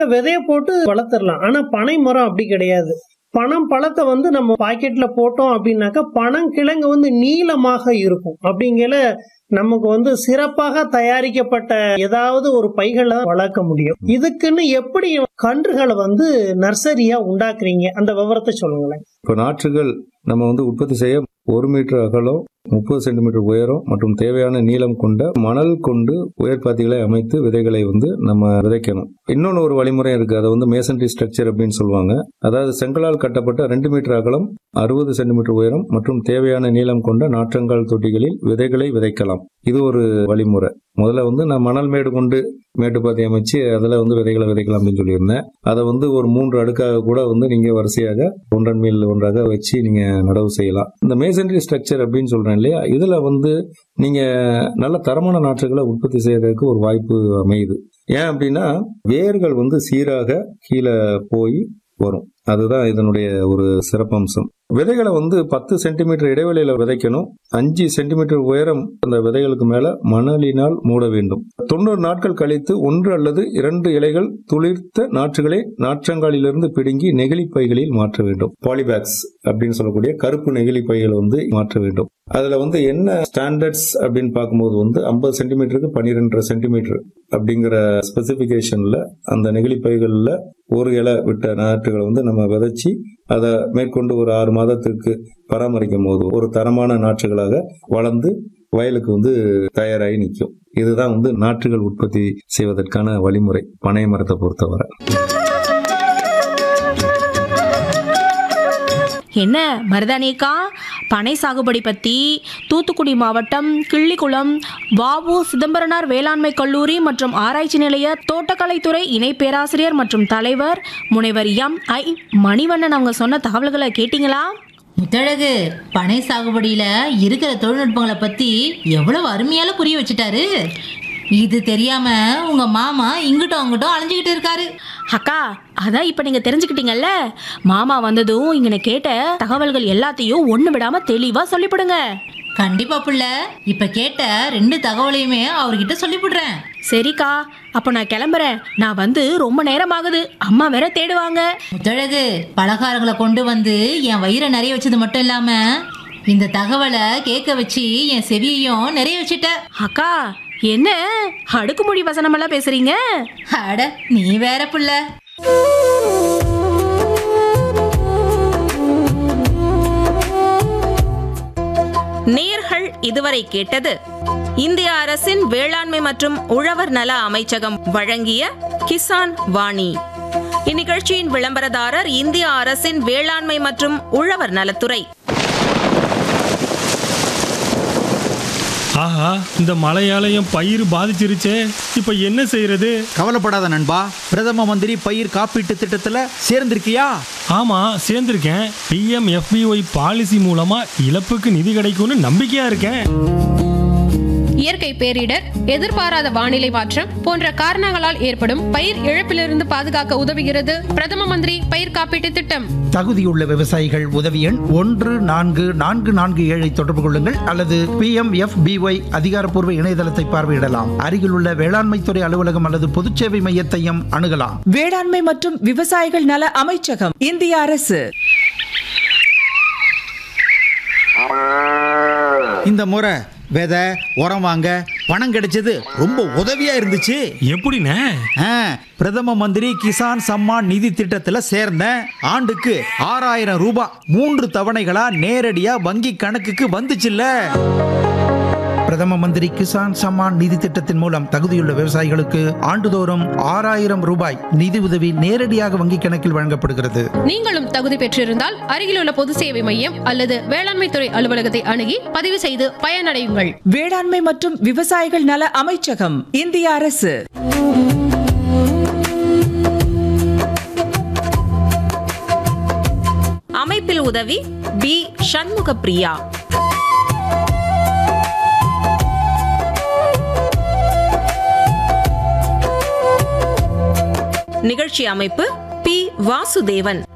விதைய போட்டு வளர்த்துடலாம் ஆனா பனை மரம் அப்படி கிடையாது பனம் பழத்தை வந்து நம்ம பாக்கெட்ல போட்டோம் அப்படின்னாக்கா பனம் கிழங்கு வந்து நீளமாக இருக்கும் அப்படிங்கல நமக்கு வந்து சிறப்பாக தயாரிக்கப்பட்ட ஏதாவது ஒரு பைகளை வளர்க்க முடியும் இதுக்குன்னு எப்படி கன்றுகளை வந்து நர்சரியா உண்டாக்குறீங்க அந்த விவரத்தை சொல்லுங்களேன் இப்போ நாற்றுகள் நம்ம வந்து உற்பத்தி செய்ய ஒரு மீட்டர் அகலம் முப்பது சென்டிமீட்டர் உயரம் மற்றும் தேவையான நீளம் கொண்ட மணல் கொண்டு உயர்பாத்திகளை அமைத்து விதைகளை வந்து நம்ம விதைக்கணும் இன்னொன்று ஒரு வழிமுறை இருக்கு அதை வந்து மேசன்ட்ரி ஸ்ட்ரக்சர் அப்படின்னு சொல்லுவாங்க அதாவது செங்கலால் கட்டப்பட்ட ரெண்டு மீட்டர் அகலம் அறுபது சென்டிமீட்டர் உயரம் மற்றும் தேவையான நீளம் கொண்ட நாற்றங்கால் தொட்டிகளில் விதைகளை விதைக்கலாம் இது ஒரு வழிமுறை முதல்ல வந்து நான் மணல் மேடு கொண்டு மேட்டுப்பாத்தி அமைச்சு அதில் வந்து விதைகளை விதைக்கலாம் அப்படின்னு சொல்லியிருந்தேன் அதை வந்து ஒரு மூன்று அடுக்காக கூட வந்து நீங்க வரிசையாக ஒன்றன் மேல் ஒன்றாக வச்சு நீங்க நடவு செய்யலாம் இந்த மேசன்ட்ரி ஸ்ட்ரக்சர் அப்படின்னு சொல்றேன் இல்லையா இதுல வந்து நீங்க நல்ல தரமான நாற்றுகளை உற்பத்தி செய்யறதுக்கு ஒரு வாய்ப்பு அமையுது ஏன் அப்படின்னா வேர்கள் வந்து சீராக கீழே போய் வரும் அதுதான் இதனுடைய ஒரு சிறப்பம்சம் விதைகளை வந்து பத்து சென்டிமீட்டர் இடைவெளியில விதைக்கணும் அஞ்சு சென்டிமீட்டர் உயரம் அந்த விதைகளுக்கு மேல மணலினால் மூட வேண்டும் தொண்ணூறு நாட்கள் கழித்து ஒன்று அல்லது இரண்டு இலைகள் துளிர்த்த நாற்றுகளை நாற்றங்காலிலிருந்து பிடுங்கி நெகிழி பைகளில் மாற்ற வேண்டும் பாலிபேக்ஸ் அப்படின்னு சொல்லக்கூடிய கருப்பு நெகிழி பைகளை வந்து மாற்ற வேண்டும் அதுல வந்து என்ன ஸ்டாண்டர்ட்ஸ் அப்படின்னு பார்க்கும்போது வந்து ஐம்பது சென்டிமீட்டருக்கு பன்னிரெண்டரை சென்டிமீட்டர் அப்படிங்கிற ஸ்பெசிபிகேஷன்ல அந்த நெகிழி பைகள்ல ஒரு இலை விட்ட நாற்றுகளை வந்து நம்ம விதைச்சி அதை மேற்கொண்டு ஒரு ஆறு மாதத்திற்கு பராமரிக்கும் போது ஒரு தரமான நாற்றுகளாக வளர்ந்து வயலுக்கு வந்து தயாராகி நிற்கும் இதுதான் வந்து நாற்றுகள் உற்பத்தி செய்வதற்கான வழிமுறை பனை மரத்தை பொறுத்தவரை என்ன மருதானிக்கா பனை சாகுபடி பற்றி தூத்துக்குடி மாவட்டம் கிள்ளிக்குளம் வாவு சிதம்பரனார் வேளாண்மை கல்லூரி மற்றும் ஆராய்ச்சி நிலைய தோட்டக்கலைத்துறை இணை பேராசிரியர் மற்றும் தலைவர் முனைவர் எம் ஐ மணிவண்ணன் அவங்க சொன்ன தகவல்களை கேட்டிங்களா முத்தழகு பனை சாகுபடியில இருக்கிற தொழில்நுட்பங்களை பத்தி எவ்வளவு அருமையால புரிய வச்சுட்டாரு இது தெரியாம உங்க மாமா இங்கிட்டும் அங்கிட்டும் அலைஞ்சுக்கிட்டு இருக்காரு அக்கா அதான் இப்போ நீங்கள் தெரிஞ்சுக்கிட்டீங்கல்ல மாமா வந்ததும் இங்கே கேட்ட தகவல்கள் எல்லாத்தையும் ஒன்று விடாமல் தெளிவாக சொல்லிவிடுங்க கண்டிப்பா புள்ள இப்ப கேட்ட ரெண்டு தகவலையுமே அவர்கிட்ட சொல்லிவிடுறேன் சரிக்கா அப்போ நான் கிளம்புறேன் நான் வந்து ரொம்ப நேரம் ஆகுது அம்மா வேற தேடுவாங்க முத்தழகு பலகாரங்களை கொண்டு வந்து என் வயிறை நிறைய வச்சது மட்டும் இல்லாம இந்த தகவலை கேட்க வச்சு என் செவியையும் நிறைய வச்சுட்ட அக்கா என்ன அடுக்குமொழி வசனமெல்லாம் பேசுறீங்க அட நீ வேற புள்ள நேர்கள் இதுவரை கேட்டது இந்திய அரசின் வேளாண்மை மற்றும் உழவர் நல அமைச்சகம் வழங்கிய கிசான் வாணி இந்நிகழ்ச்சியின் விளம்பரதாரர் இந்திய அரசின் வேளாண்மை மற்றும் உழவர் நலத்துறை ஆஹா இந்த மழையாலயம் பயிர் பாதிச்சிருச்சே இப்போ என்ன செய்யறது கவலைப்படாத நண்பா பிரதம மந்திரி பயிர் காப்பீட்டு திட்டத்துல சேர்ந்திருக்கியா ஆமா சேர்ந்திருக்கேன் பிஎம் எஃபிஒய் பாலிசி மூலமா இழப்புக்கு நிதி கிடைக்கும்னு நம்பிக்கையா இருக்கேன் இயற்கை பேரிடர் எதிர்பாராத வானிலை மாற்றம் போன்ற காரணங்களால் ஏற்படும் பயிர் இழப்பிலிருந்து பாதுகாக்க உதவுகிறது பிரதம மந்திரி பயிர் காப்பீட்டு திட்டம் தகுதியுள்ள விவசாயிகள் உதவி எண் ஒன்று நான்கு நான்கு நான்கு ஏழை தொடர்பு கொள்ளுங்கள் அல்லது பி எம் எஃப் பிஒய் அதிகாரப்பூர்வ இணையதளத்தை பார்வையிடலாம் அருகிலுள்ள வேளாண்மைத்துறை அலுவலகம் அல்லது பொதுச்சேவை மையத்தையும் அணுகலாம் வேளாண்மை மற்றும் விவசாயிகள் நல அமைச்சகம் இந்திய அரசு இந்த முறை விதை உரம் வாங்க பணம் கிடைச்சது ரொம்ப உதவியா இருந்துச்சு எப்படிண்ணே ஆ, பிரதம மந்திரி கிசான் சம்மான் நிதி திட்டத்துல சேர்ந்தேன் ஆண்டுக்கு ஆறாயிரம் ரூபாய் மூன்று தவணைகளா நேரடியா வங்கி கணக்குக்கு வந்துச்சுல்ல பிரதம மந்திரி கிசான் சம்மான் நிதி திட்டத்தின் மூலம் தகுதியுள்ள விவசாயிகளுக்கு ஆண்டுதோறும் ஆறாயிரம் ரூபாய் நிதி உதவி நேரடியாக வங்கிக் கணக்கில் வழங்கப்படுகிறது நீங்களும் தகுதி பெற்றிருந்தால் அருகிலுள்ள பொது சேவை மையம் அல்லது வேளாண்மைத்துறை அலுவலகத்தை அணுகி பதிவு செய்து பயனடையுங்கள் வேளாண்மை மற்றும் விவசாயிகள் நல அமைச்சகம் இந்திய அரசு அமைப்பில் உதவி பி சண்முக பிரியா நிகழ்ச்சி அமைப்பு பி வாசுதேவன்